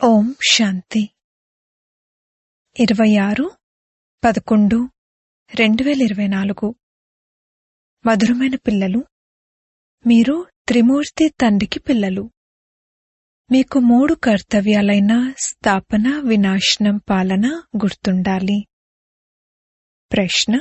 ఓం శాంతి ఇరవై ఆరు పదకొండు రెండు వేల ఇరవై నాలుగు మధురమైన పిల్లలు మీరు త్రిమూర్తి తండ్రికి పిల్లలు మీకు మూడు కర్తవ్యాలైన స్థాపన వినాశనం పాలన గుర్తుండాలి ప్రశ్న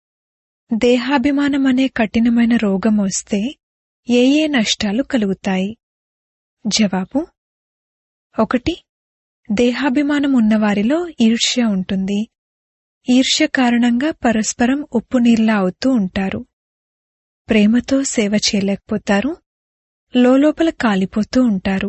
దేహాభిమానం అనే కఠినమైన రోగం వస్తే ఏ ఏ నష్టాలు కలుగుతాయి జవాబు ఒకటి దేహాభిమానం ఉన్నవారిలో ఈర్ష్య ఉంటుంది ఈర్ష్య కారణంగా పరస్పరం ఉప్పు నీళ్ళ అవుతూ ఉంటారు ప్రేమతో సేవ చేయలేకపోతారు లోపల కాలిపోతూ ఉంటారు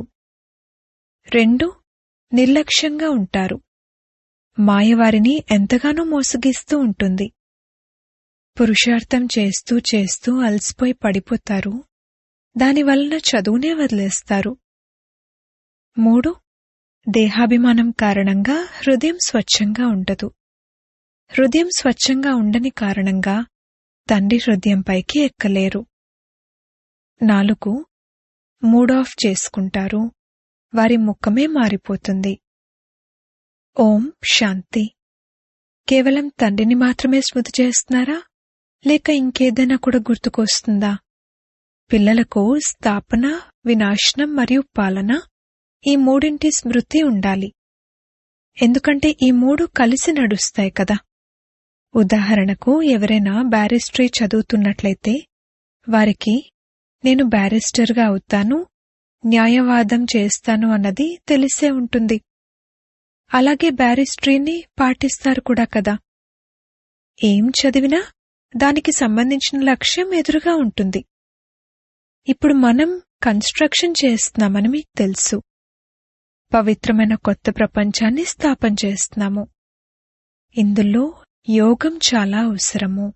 రెండు నిర్లక్ష్యంగా ఉంటారు మాయవారిని ఎంతగానో మోసగిస్తూ ఉంటుంది పురుషార్థం చేస్తూ చేస్తూ అలసిపోయి పడిపోతారు దానివలన చదువునే వదిలేస్తారు మూడు దేహాభిమానం కారణంగా హృదయం స్వచ్ఛంగా ఉండదు హృదయం స్వచ్ఛంగా ఉండని కారణంగా తండ్రి హృదయంపైకి ఎక్కలేరు నాలుగు మూడాఫ్ చేసుకుంటారు వారి ముఖమే మారిపోతుంది ఓం శాంతి కేవలం తండ్రిని మాత్రమే స్మృతి చేస్తున్నారా లేక ఇంకేదైనా కూడా గుర్తుకొస్తుందా పిల్లలకు స్థాపన వినాశనం మరియు పాలన ఈ మూడింటి స్మృతి ఉండాలి ఎందుకంటే ఈ మూడు కలిసి నడుస్తాయి కదా ఉదాహరణకు ఎవరైనా బ్యారిస్టరీ చదువుతున్నట్లయితే వారికి నేను బ్యారిస్టర్గా అవుతాను న్యాయవాదం చేస్తాను అన్నది తెలిసే ఉంటుంది అలాగే బ్యారిస్టరీని పాటిస్తారు కూడా కదా ఏం చదివినా దానికి సంబంధించిన లక్ష్యం ఎదురుగా ఉంటుంది ఇప్పుడు మనం కన్స్ట్రక్షన్ చేస్తున్నామని మీకు తెలుసు పవిత్రమైన కొత్త ప్రపంచాన్ని స్థాపన చేస్తున్నాము ఇందులో యోగం చాలా అవసరము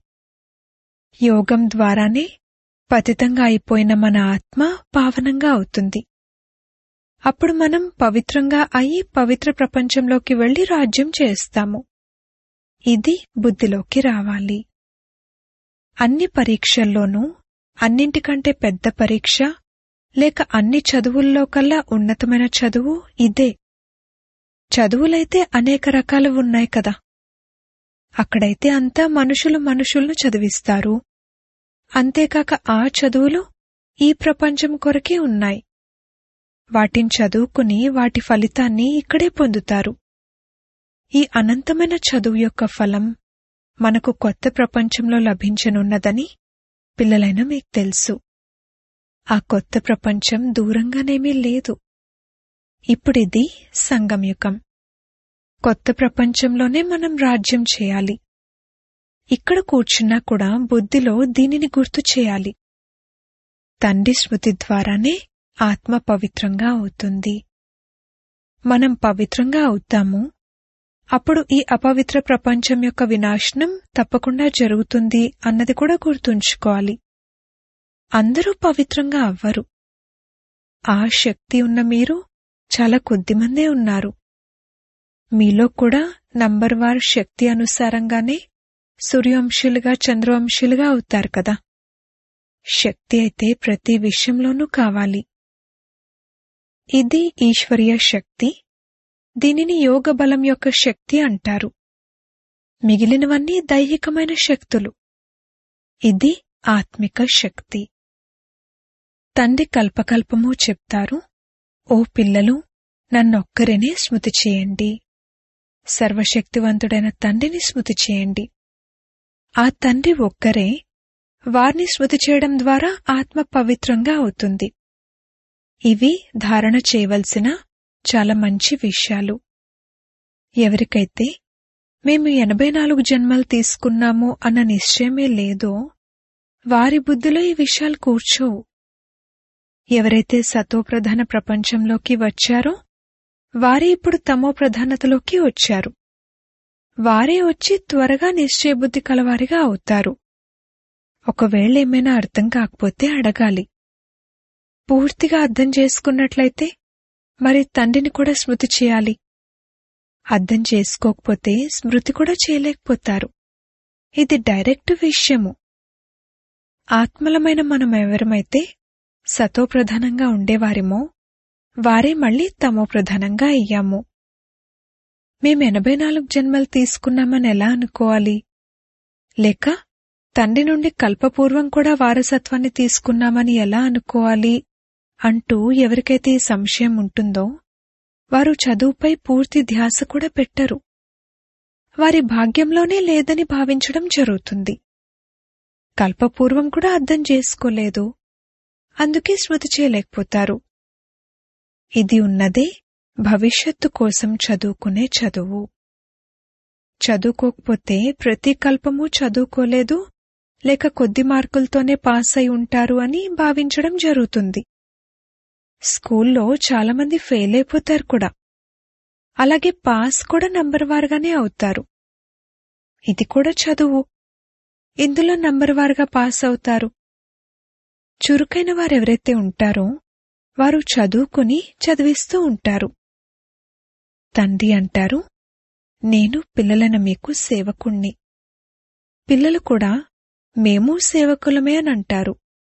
యోగం ద్వారానే పతితంగా అయిపోయిన మన ఆత్మ పావనంగా అవుతుంది అప్పుడు మనం పవిత్రంగా అయి పవిత్ర ప్రపంచంలోకి వెళ్లి రాజ్యం చేస్తాము ఇది బుద్ధిలోకి రావాలి అన్ని పరీక్షల్లోనూ అన్నింటికంటే పెద్ద పరీక్ష లేక అన్ని చదువుల్లో కల్లా ఉన్నతమైన చదువు ఇదే చదువులైతే అనేక రకాలు ఉన్నాయి కదా అక్కడైతే అంతా మనుషులు మనుషులను చదివిస్తారు అంతేకాక ఆ చదువులు ఈ ప్రపంచం కొరకే ఉన్నాయి వాటిని చదువుకుని వాటి ఫలితాన్ని ఇక్కడే పొందుతారు ఈ అనంతమైన చదువు యొక్క ఫలం మనకు కొత్త ప్రపంచంలో లభించనున్నదని పిల్లలైన మీకు తెలుసు ఆ కొత్త ప్రపంచం దూరంగానేమీ లేదు ఇప్పుడిది సంగమయుగం కొత్త ప్రపంచంలోనే మనం రాజ్యం చేయాలి ఇక్కడ కూర్చున్నా కూడా బుద్ధిలో దీనిని గుర్తు చేయాలి తండ్రి స్మృతి ద్వారానే ఆత్మ పవిత్రంగా అవుతుంది మనం పవిత్రంగా అవుతాము అప్పుడు ఈ అపవిత్ర ప్రపంచం యొక్క వినాశనం తప్పకుండా జరుగుతుంది అన్నది కూడా గుర్తుంచుకోవాలి అందరూ పవిత్రంగా అవ్వరు ఆ శక్తి ఉన్న మీరు చాలా కొద్దిమందే ఉన్నారు మీలో కూడా నంబర్ వార్ శక్తి అనుసారంగానే సూర్యవంశులుగా చంద్రవంశులుగా అవుతారు కదా శక్తి అయితే ప్రతి విషయంలోనూ కావాలి ఇది ఈశ్వరీయ శక్తి దీనిని యోగ బలం యొక్క శక్తి అంటారు మిగిలినవన్నీ దైహికమైన శక్తులు ఇది ఆత్మిక శక్తి తండ్రి కల్పకల్పము చెప్తారు ఓ పిల్లలు నన్నొక్కరినే స్మృతి చేయండి సర్వశక్తివంతుడైన తండ్రిని స్మృతి చేయండి ఆ తండ్రి ఒక్కరే వారిని స్మృతి చేయడం ద్వారా ఆత్మ పవిత్రంగా అవుతుంది ఇవి ధారణ చేయవలసిన చాలా మంచి విషయాలు ఎవరికైతే మేము ఎనభై నాలుగు జన్మలు తీసుకున్నాము అన్న నిశ్చయమే లేదో వారి బుద్ధిలో ఈ విషయాలు కూర్చోవు ఎవరైతే సతోప్రధాన ప్రపంచంలోకి వచ్చారో వారే ఇప్పుడు తమో ప్రధానతలోకి వచ్చారు వారే వచ్చి త్వరగా నిశ్చయబుద్ధి కలవారిగా అవుతారు ఒకవేళ ఏమైనా అర్థం కాకపోతే అడగాలి పూర్తిగా అర్థం చేసుకున్నట్లయితే మరి తండ్రిని కూడా స్మృతి చేయాలి అర్థం చేసుకోకపోతే స్మృతి కూడా చేయలేకపోతారు ఇది డైరెక్ట్ విషయము ఆత్మలమైన మనం ఎవరమైతే సతోప్రధానంగా ఉండేవారిమో వారే మళ్ళీ తమో ప్రధానంగా అయ్యాము మేం ఎనభై నాలుగు జన్మలు తీసుకున్నామని ఎలా అనుకోవాలి లేక తండ్రి నుండి కల్పపూర్వం కూడా వారసత్వాన్ని తీసుకున్నామని ఎలా అనుకోవాలి అంటూ ఎవరికైతే ఈ సంశయం ఉంటుందో వారు చదువుపై పూర్తి ధ్యాస కూడా పెట్టరు వారి భాగ్యంలోనే లేదని భావించడం జరుగుతుంది కల్పపూర్వం కూడా అర్థం చేసుకోలేదు అందుకే స్మృతి చేయలేకపోతారు ఇది ఉన్నదే భవిష్యత్తు కోసం చదువుకునే చదువు చదువుకోకపోతే ప్రతి కల్పము చదువుకోలేదు లేక కొద్ది మార్కులతోనే పాస్ అయి ఉంటారు అని భావించడం జరుగుతుంది స్కూల్లో చాలామంది ఫెయిల్ అయిపోతారు కూడా అలాగే పాస్ కూడా నంబర్ వారుగానే అవుతారు ఇది కూడా చదువు ఇందులో నంబర్ వారుగా పాస్ అవుతారు చురుకైన వారెవరైతే ఉంటారో వారు చదువుకుని చదివిస్తూ ఉంటారు తండ్రి అంటారు నేను పిల్లలను మీకు సేవకుణ్ణి పిల్లలు కూడా మేము సేవకులమే అని అంటారు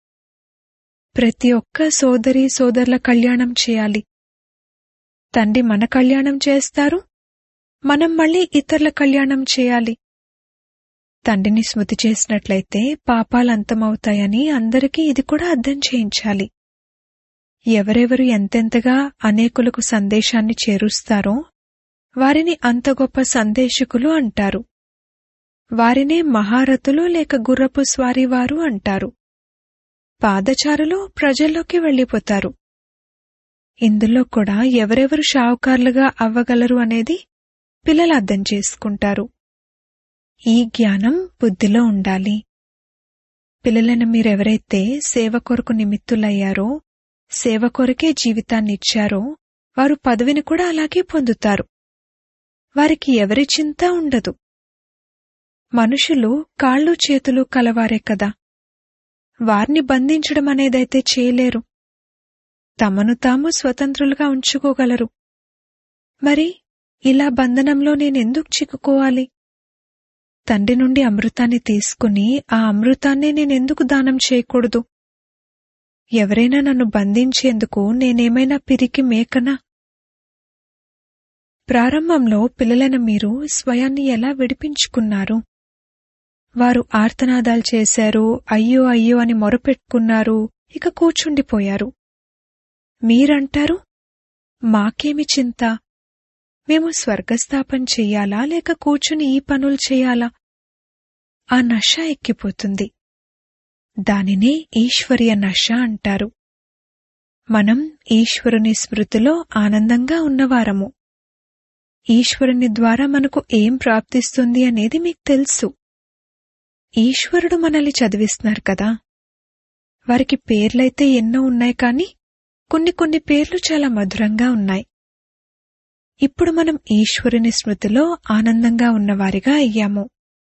ప్రతి ఒక్క సోదరి సోదరుల కళ్యాణం చేయాలి తండ్రి మన కళ్యాణం చేస్తారు మనం మళ్ళీ ఇతరుల కళ్యాణం చేయాలి తండ్రిని స్మృతి చేసినట్లయితే పాపాలు అంతమవుతాయని అందరికీ ఇది కూడా అర్థం చేయించాలి ఎవరెవరు ఎంతెంతగా అనేకులకు సందేశాన్ని చేరుస్తారో వారిని అంత గొప్ప సందేశకులు అంటారు వారినే మహారథులు లేక గుర్రపు స్వారీవారు అంటారు పాదచారులు ప్రజల్లోకి వెళ్ళిపోతారు ఇందులో కూడా ఎవరెవరు షావుకారులుగా అవ్వగలరు అనేది పిల్లలు అర్థం చేసుకుంటారు ఈ జ్ఞానం బుద్ధిలో ఉండాలి పిల్లలను మీరెవరైతే సేవ కొరకు నిమిత్తులయ్యారో సేవ కొరకే జీవితాన్ని ఇచ్చారో వారు పదవిని కూడా అలాగే పొందుతారు వారికి ఎవరి చింత ఉండదు మనుషులు కాళ్ళు చేతులు కలవారే కదా వారిని బంధించడం అనేదైతే చేయలేరు తమను తాము స్వతంత్రులుగా ఉంచుకోగలరు మరి ఇలా బంధనంలో నేనెందుకు చిక్కుకోవాలి తండ్రి నుండి అమృతాన్ని తీసుకుని ఆ అమృతాన్నే నేనెందుకు దానం చేయకూడదు ఎవరైనా నన్ను బంధించేందుకు నేనేమైనా పిరికి మేకనా ప్రారంభంలో పిల్లలైన మీరు స్వయాన్ని ఎలా విడిపించుకున్నారు వారు ఆర్తనాదాలు చేశారు అయ్యో అయ్యో అని మొరపెట్టుకున్నారు ఇక కూర్చుండిపోయారు మీరంటారు మాకేమి చింత మేము స్వర్గస్థాపన చెయ్యాలా లేక కూర్చుని ఈ పనులు చెయ్యాలా ఆ నష ఎక్కిపోతుంది దానినే ఈశ్వర్య నష అంటారు మనం ఈశ్వరుని స్మృతిలో ఆనందంగా ఉన్నవారము ఈశ్వరుని ద్వారా మనకు ఏం ప్రాప్తిస్తుంది అనేది మీకు తెలుసు ఈశ్వరుడు మనల్ని చదివిస్తున్నారు కదా వారికి పేర్లైతే ఎన్నో ఉన్నాయి కాని కొన్ని కొన్ని పేర్లు చాలా మధురంగా ఉన్నాయి ఇప్పుడు మనం ఈశ్వరుని స్మృతిలో ఆనందంగా ఉన్నవారిగా అయ్యాము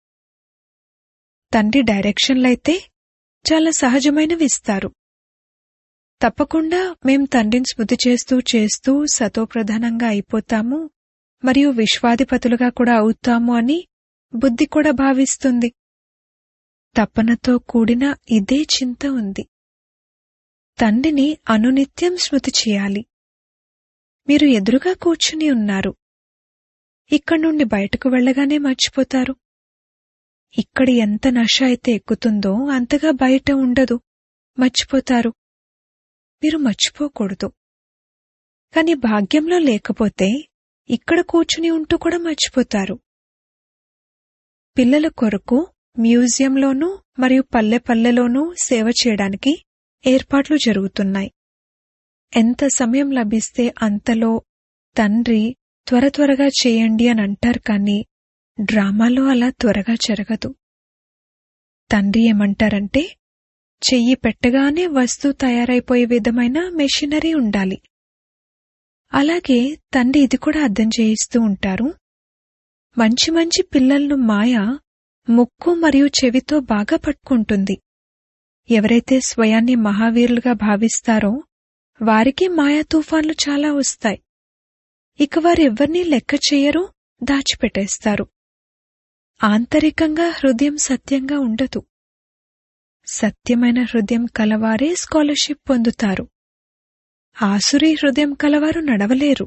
తండ్రి డైరెక్షన్లైతే చాలా సహజమైనవి ఇస్తారు తప్పకుండా మేం తండ్రిని స్మృతి చేస్తూ చేస్తూ సతోప్రధానంగా అయిపోతాము మరియు విశ్వాధిపతులుగా కూడా అవుతాము అని బుద్ధి కూడా భావిస్తుంది తపనతో కూడిన ఇదే చింత ఉంది తండ్రిని అనునిత్యం స్మృతి చేయాలి మీరు ఎదురుగా కూర్చుని ఉన్నారు ఇక్కడి నుండి బయటకు వెళ్ళగానే మర్చిపోతారు ఇక్కడ ఎంత నష అయితే ఎక్కుతుందో అంతగా బయట ఉండదు మర్చిపోతారు మీరు మర్చిపోకూడదు కాని భాగ్యంలో లేకపోతే ఇక్కడ కూర్చుని ఉంటూ కూడా మర్చిపోతారు పిల్లల కొరకు మ్యూజియంలోనూ మరియు పల్లె పల్లెలోనూ సేవ చేయడానికి ఏర్పాట్లు జరుగుతున్నాయి ఎంత సమయం లభిస్తే అంతలో తండ్రి త్వర త్వరగా చేయండి అని అంటారు కానీ డ్రామాలో అలా త్వరగా జరగదు తండ్రి ఏమంటారంటే చెయ్యి పెట్టగానే వస్తువు తయారైపోయే విధమైన మెషినరీ ఉండాలి అలాగే తండ్రి ఇది కూడా అర్థం చేయిస్తూ ఉంటారు మంచి మంచి పిల్లలను మాయ ముక్కు మరియు చెవితో బాగా పట్టుకుంటుంది ఎవరైతే స్వయాన్ని మహావీరులుగా భావిస్తారో వారికి మాయా తుఫాన్లు చాలా వస్తాయి ఇక వారెవ్వరినీ లెక్క చేయరు దాచిపెట్టేస్తారు ఆంతరికంగా హృదయం సత్యంగా ఉండదు సత్యమైన హృదయం కలవారే స్కాలర్షిప్ పొందుతారు ఆసురీ హృదయం కలవారు నడవలేరు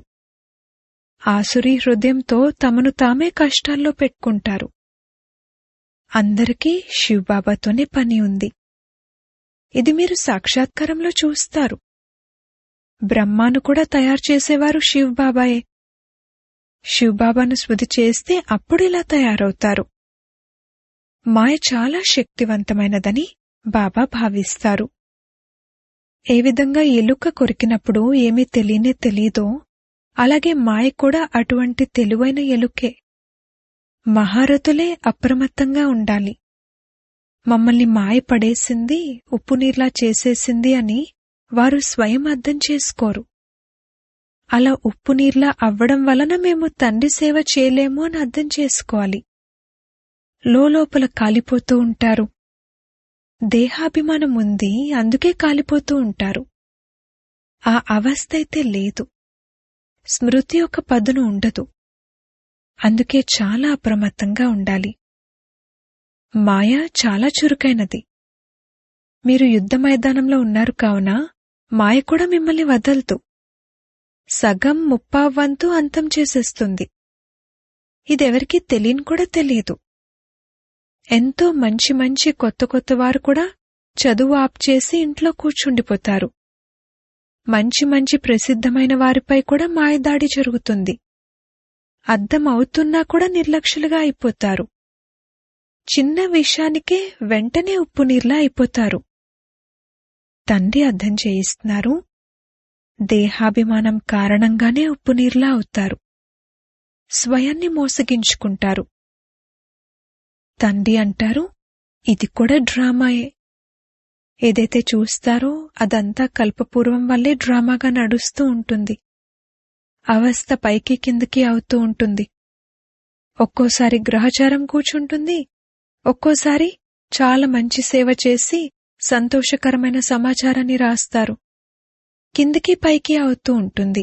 ఆసురీ హృదయంతో తమను తామే కష్టాల్లో పెట్టుకుంటారు అందరికీ శివబాబాతోనే పని ఉంది ఇది మీరు సాక్షాత్కారంలో చూస్తారు బ్రహ్మాను కూడా తయారు చేసేవారు శివబాబాయే శివబాబాను స్మృతి చేస్తే అప్పుడు ఇలా తయారవుతారు మాయ చాలా శక్తివంతమైనదని బాబా భావిస్తారు ఏ విధంగా ఎలుక కొరికినప్పుడు ఏమీ తెలియనే తెలీదో అలాగే మాయ కూడా అటువంటి తెలివైన ఎలుకే మహారథులే అప్రమత్తంగా ఉండాలి మమ్మల్ని మాయ పడేసింది ఉప్పు నీర్లా చేసేసింది అని వారు స్వయం అర్థం చేసుకోరు అలా ఉప్పు నీర్లా అవ్వడం వలన మేము తండ్రి సేవ చేయలేము అని అర్థం చేసుకోవాలి లోపల కాలిపోతూ ఉంటారు దేహాభిమానం ఉంది అందుకే కాలిపోతూ ఉంటారు ఆ అవస్థ అయితే లేదు స్మృతి ఒక పదును ఉండదు అందుకే చాలా అప్రమత్తంగా ఉండాలి మాయ చాలా చురుకైనది మీరు యుద్ధ మైదానంలో ఉన్నారు కావున మాయ కూడా మిమ్మల్ని వదలదు సగం ముప్పావంతు అంతం చేసేస్తుంది ఇదెవరికీ తెలియని కూడా తెలియదు ఎంతో మంచి మంచి కొత్త కొత్త వారు కూడా చదువు ఆప్ చేసి ఇంట్లో కూర్చుండిపోతారు మంచి మంచి ప్రసిద్ధమైన వారిపై కూడా మాయదాడి జరుగుతుంది అర్థం అవుతున్నా కూడా నిర్లక్ష్యులుగా అయిపోతారు చిన్న విషయానికే వెంటనే ఉప్పు నీర్లా అయిపోతారు తండ్రి అర్థం చేయిస్తున్నారు దేహాభిమానం కారణంగానే ఉప్పు నీర్లా అవుతారు స్వయాన్ని మోసగించుకుంటారు తండ్రి అంటారు ఇది కూడా డ్రామాయే ఏదైతే చూస్తారో అదంతా కల్పపూర్వం వల్లే డ్రామాగా నడుస్తూ ఉంటుంది అవస్థ పైకి కిందకి అవుతూ ఉంటుంది ఒక్కోసారి గ్రహచారం కూర్చుంటుంది ఒక్కోసారి చాలా మంచి సేవ చేసి సంతోషకరమైన సమాచారాన్ని రాస్తారు కిందికి పైకి అవుతూ ఉంటుంది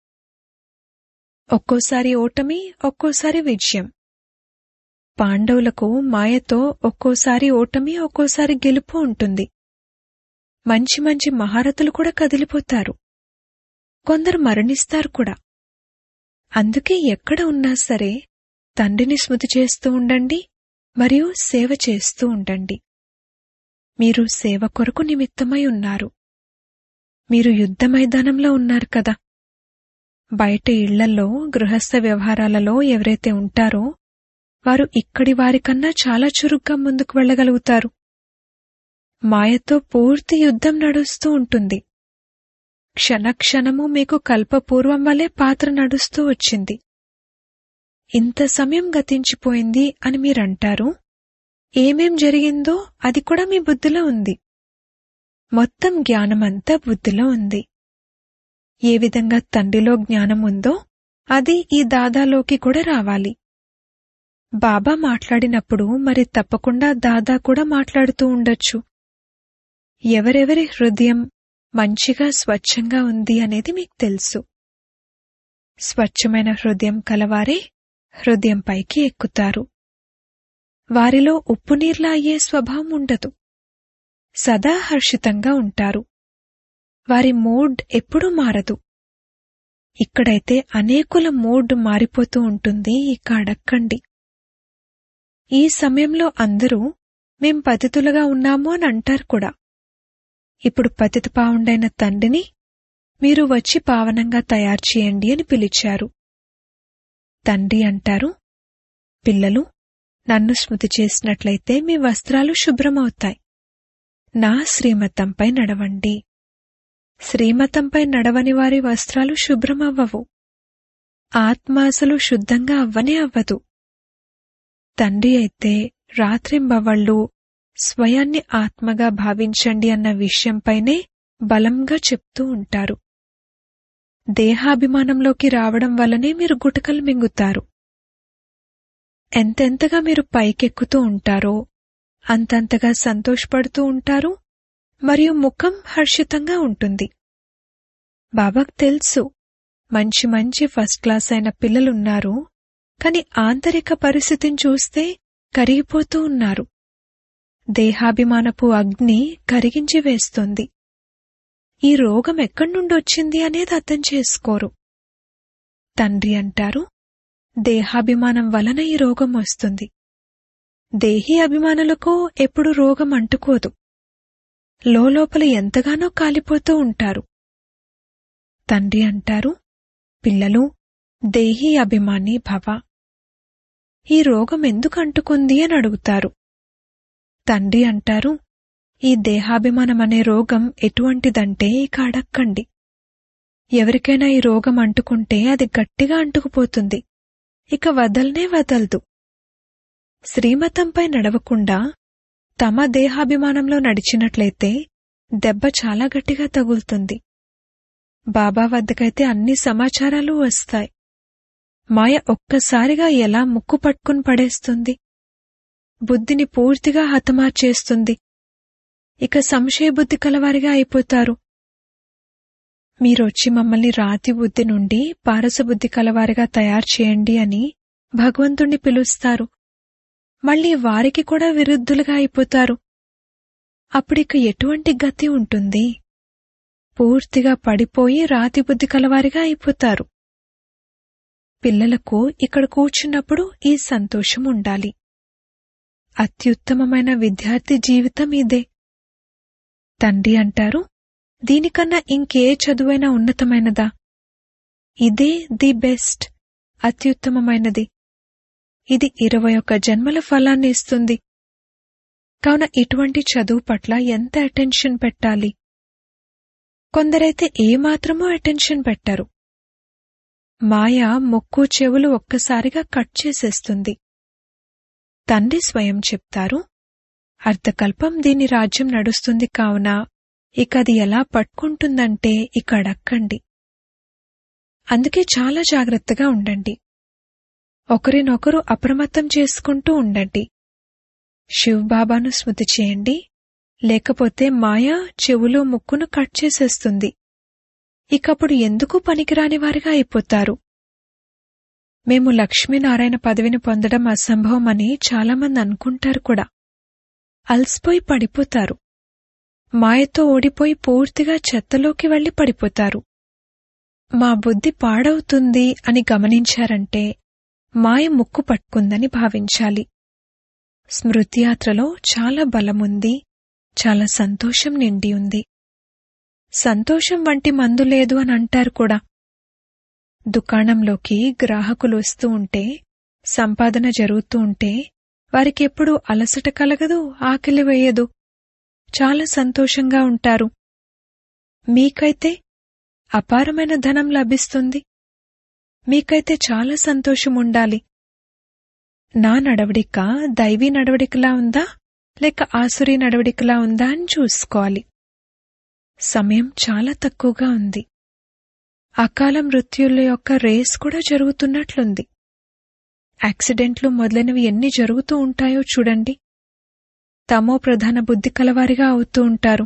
ఒక్కోసారి ఓటమి ఒక్కోసారి విజయం పాండవులకు మాయతో ఒక్కోసారి ఓటమి ఒక్కోసారి గెలుపు ఉంటుంది మంచి మంచి మహారథులు కూడా కదిలిపోతారు కొందరు మరణిస్తారు కూడా అందుకే ఎక్కడ ఉన్నా సరే తండ్రిని స్మృతి చేస్తూ ఉండండి మరియు సేవ చేస్తూ ఉండండి మీరు సేవ కొరకు నిమిత్తమై ఉన్నారు మీరు యుద్ధ మైదానంలో ఉన్నారు కదా బయట ఇళ్లలో గృహస్థ వ్యవహారాలలో ఎవరైతే ఉంటారో వారు ఇక్కడి వారికన్నా చాలా చురుగ్గా ముందుకు వెళ్ళగలుగుతారు మాయతో పూర్తి యుద్ధం నడుస్తూ ఉంటుంది క్షణక్షణము మీకు కల్పపూర్వం వలె పాత్ర నడుస్తూ వచ్చింది ఇంత సమయం గతించిపోయింది అని మీరంటారు ఏమేం జరిగిందో అది కూడా మీ బుద్ధిలో ఉంది మొత్తం జ్ఞానమంతా బుద్ధిలో ఉంది ఏ విధంగా తండ్రిలో జ్ఞానం ఉందో అది ఈ దాదాలోకి కూడా రావాలి బాబా మాట్లాడినప్పుడు మరి తప్పకుండా దాదా కూడా మాట్లాడుతూ ఉండొచ్చు ఎవరెవరి హృదయం మంచిగా స్వచ్ఛంగా ఉంది అనేది మీకు తెలుసు స్వచ్ఛమైన హృదయం కలవారే హృదయం పైకి ఎక్కుతారు వారిలో ఉప్పునీర్లా అయ్యే స్వభావం ఉండదు సదా హర్షితంగా ఉంటారు వారి మూడ్ ఎప్పుడూ మారదు ఇక్కడైతే అనేకుల మూడ్ మారిపోతూ ఉంటుంది ఇక అడక్కండి ఈ సమయంలో అందరూ మేం పతితులుగా ఉన్నాము అని అంటారు కూడా ఇప్పుడు పతిత పావుండైన తండ్రిని మీరు వచ్చి పావనంగా తయారు చేయండి అని పిలిచారు తండ్రి అంటారు పిల్లలు నన్ను స్మృతి చేసినట్లయితే మీ వస్త్రాలు శుభ్రమవుతాయి నా శ్రీమతంపై నడవండి శ్రీమతంపై నడవని వారి వస్త్రాలు శుభ్రమవ్వవు ఆత్మ అసలు శుద్ధంగా అవ్వనే అవ్వదు తండ్రి అయితే రాత్రింబవళ్ళు స్వయాన్ని ఆత్మగా భావించండి అన్న విషయంపైనే బలంగా చెప్తూ ఉంటారు దేహాభిమానంలోకి రావడం వల్లనే మీరు గుటకలు మింగుతారు ఎంతెంతగా మీరు పైకెక్కుతూ ఉంటారో అంతంతగా సంతోషపడుతూ ఉంటారు మరియు ముఖం హర్షితంగా ఉంటుంది బాబాకు తెలుసు మంచి మంచి ఫస్ట్ క్లాస్ అయిన పిల్లలున్నారు కాని ఆంతరిక పరిస్థితిని చూస్తే కరిగిపోతూ ఉన్నారు దేహాభిమానపు అగ్ని కరిగించి వేస్తుంది ఈ రోగం ఎక్కడి నుండి వచ్చింది అనేది అర్థం చేసుకోరు తండ్రి అంటారు దేహాభిమానం వలన ఈ రోగం వస్తుంది దేహీ అభిమానులకు ఎప్పుడు రోగం అంటుకోదు లోపల ఎంతగానో కాలిపోతూ ఉంటారు తండ్రి అంటారు పిల్లలు దేహీ అభిమాని భవ ఈ రోగం ఎందుకు అంటుకుంది అని అడుగుతారు తండ్రి అంటారు ఈ దేహాభిమానం అనే రోగం ఎటువంటిదంటే ఇక అడక్కండి ఎవరికైనా ఈ రోగం అంటుకుంటే అది గట్టిగా అంటుకుపోతుంది ఇక వదలనే వదలదు శ్రీమతంపై నడవకుండా తమ దేహాభిమానంలో నడిచినట్లయితే దెబ్బ చాలా గట్టిగా తగులుతుంది బాబా వద్దకైతే అన్ని సమాచారాలు వస్తాయి మాయ ఒక్కసారిగా ఎలా ముక్కు పట్టుకుని పడేస్తుంది బుద్ధిని పూర్తిగా హతమార్చేస్తుంది ఇక సంశయబుద్ధి కలవారిగా అయిపోతారు మీరొచ్చి మమ్మల్ని రాతి బుద్ధి నుండి పారసబుద్ధి కలవారిగా తయారు చేయండి అని భగవంతుణ్ణి పిలుస్తారు మళ్ళీ వారికి కూడా విరుద్ధులుగా అయిపోతారు అప్పుడిక ఎటువంటి గతి ఉంటుంది పూర్తిగా పడిపోయి రాతి బుద్ధి కలవారిగా అయిపోతారు పిల్లలకు ఇక్కడ కూర్చున్నప్పుడు ఈ సంతోషం ఉండాలి అత్యుత్తమమైన విద్యార్థి జీవితం ఇదే తండ్రి అంటారు దీనికన్నా ఇంకే చదువైనా ఉన్నతమైనదా ఇదే ది బెస్ట్ అత్యుత్తమమైనది ఇది ఇరవై ఒక్క జన్మల ఫలాన్ని ఇస్తుంది కావున ఇటువంటి చదువు పట్ల ఎంత అటెన్షన్ పెట్టాలి కొందరైతే ఏమాత్రమూ అటెన్షన్ పెట్టరు మాయ ముక్కు చెవులు ఒక్కసారిగా కట్ చేసేస్తుంది తండ్రి స్వయం చెప్తారు అర్ధకల్పం దీని రాజ్యం నడుస్తుంది కావున ఇక అది ఎలా పట్టుకుంటుందంటే ఇక అడక్కండి అందుకే చాలా జాగ్రత్తగా ఉండండి ఒకరినొకరు అప్రమత్తం చేసుకుంటూ ఉండండి శివబాబాను స్మృతి చేయండి లేకపోతే మాయ చెవులో ముక్కును కట్ చేసేస్తుంది ఇకప్పుడు ఎందుకు పనికిరాని వారిగా అయిపోతారు మేము లక్ష్మీనారాయణ పదవిని పొందడం అసంభవం అని చాలామంది అనుకుంటారు కూడా అలసిపోయి పడిపోతారు మాయతో ఓడిపోయి పూర్తిగా చెత్తలోకి వెళ్లి పడిపోతారు మా బుద్ధి పాడవుతుంది అని గమనించారంటే మాయ ముక్కు పట్టుకుందని భావించాలి స్మృతియాత్రలో చాలా బలముంది చాలా సంతోషం నిండి ఉంది సంతోషం వంటి మందు లేదు అని అంటారు కూడా దుకాణంలోకి గ్రాహకులు వస్తూ ఉంటే సంపాదన జరుగుతూ ఉంటే వారికెప్పుడు అలసట కలగదు ఆకలి వేయదు చాలా సంతోషంగా ఉంటారు మీకైతే అపారమైన ధనం లభిస్తుంది మీకైతే చాలా సంతోషం ఉండాలి నా నడవడిక దైవీ నడవడికలా ఉందా లేక ఆసురీ నడవడికలా ఉందా అని చూసుకోవాలి సమయం చాలా తక్కువగా ఉంది అకాల మృత్యుల యొక్క రేస్ కూడా జరుగుతున్నట్లుంది యాక్సిడెంట్లు మొదలైనవి ఎన్ని జరుగుతూ ఉంటాయో చూడండి తమో ప్రధాన బుద్ధి కలవారిగా అవుతూ ఉంటారు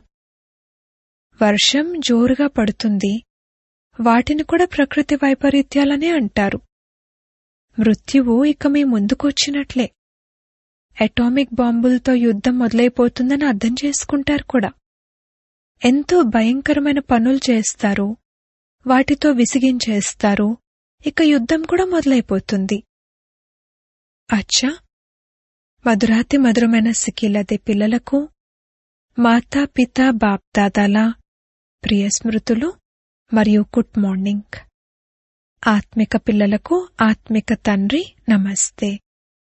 వర్షం జోరుగా పడుతుంది వాటిని కూడా ప్రకృతి వైపరీత్యాలనే అంటారు మృత్యువు ఇక మీ ముందుకొచ్చినట్లే అటామిక్ బాంబులతో యుద్ధం మొదలైపోతుందని అర్థం చేసుకుంటారు కూడా ఎంతో భయంకరమైన పనులు చేస్తారు వాటితో విసిగించేస్తారు ఇక యుద్ధం కూడా మొదలైపోతుంది అచ్చా మధురాతి మధురమైన సిక్కిలదే పిల్లలకు మాతా పిత బాప్దాదాల ప్రియ స్మృతులు మరియు గుడ్ మార్నింగ్ ఆత్మిక పిల్లలకు ఆత్మిక తండ్రి నమస్తే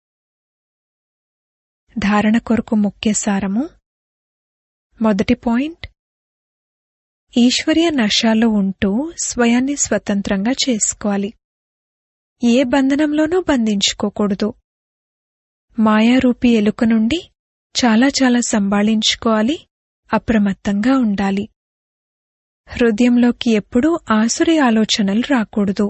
ధారణ కొరకు ముఖ్య సారము మొదటి పాయింట్ ఈశ్వర్య నశాల్లో ఉంటూ స్వయాన్ని స్వతంత్రంగా చేసుకోవాలి ఏ బంధనంలోనూ బంధించుకోకూడదు మాయారూపి ఎలుక నుండి చాలా చాలా సంభాళించుకోవాలి అప్రమత్తంగా ఉండాలి హృదయంలోకి ఎప్పుడూ ఆసురి ఆలోచనలు రాకూడదు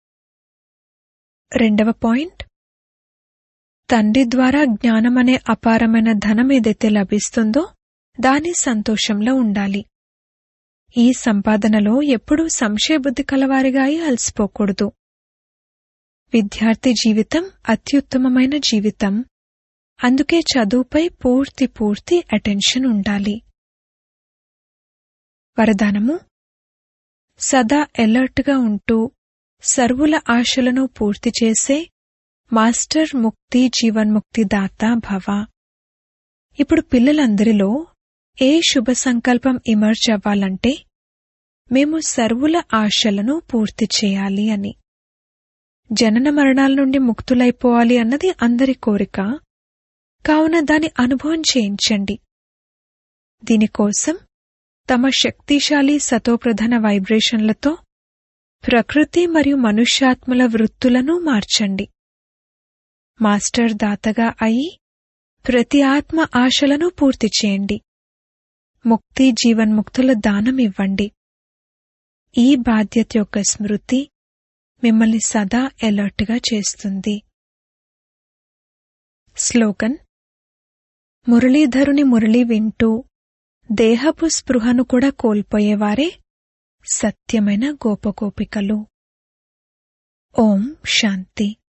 రెండవ పాయింట్ తండ్రి ద్వారా జ్ఞానమనే అపారమైన ధనం ఏదైతే లభిస్తుందో దాని సంతోషంలో ఉండాలి ఈ సంపాదనలో ఎప్పుడూ సంశయబుద్ధి కలవారిగా అయి అలసిపోకూడదు విద్యార్థి జీవితం అత్యుత్తమమైన జీవితం అందుకే చదువుపై పూర్తి పూర్తి అటెన్షన్ ఉండాలి వరదానము సదా ఎలర్ట్గా ఉంటూ సర్వుల ఆశలను పూర్తి చేసే మాస్టర్ ముక్తి జీవన్ముక్తి దాత భవ ఇప్పుడు పిల్లలందరిలో ఏ శుభ సంకల్పం ఇమర్జ్ అవ్వాలంటే మేము సర్వుల ఆశలను పూర్తి చేయాలి అని జనన మరణాల నుండి ముక్తులైపోవాలి అన్నది అందరి కోరిక కావున దాని అనుభవం చేయించండి దీనికోసం తమ శక్తిశాలి సతోప్రధాన వైబ్రేషన్లతో ప్రకృతి మరియు మనుష్యాత్మల వృత్తులను మార్చండి మాస్టర్ దాతగా అయి ప్రతి ఆత్మ ఆశలను పూర్తి చేయండి ముక్తి జీవన్ముక్తుల దానం ఇవ్వండి ఈ బాధ్యత యొక్క స్మృతి మిమ్మల్ని సదా ఎలర్ట్గా చేస్తుంది స్లోగన్ మురళీధరుని మురళి వింటూ దేహపు స్పృహను కూడా కోల్పోయేవారే సత్యమైన గోపగోపికలు ఓం శాంతి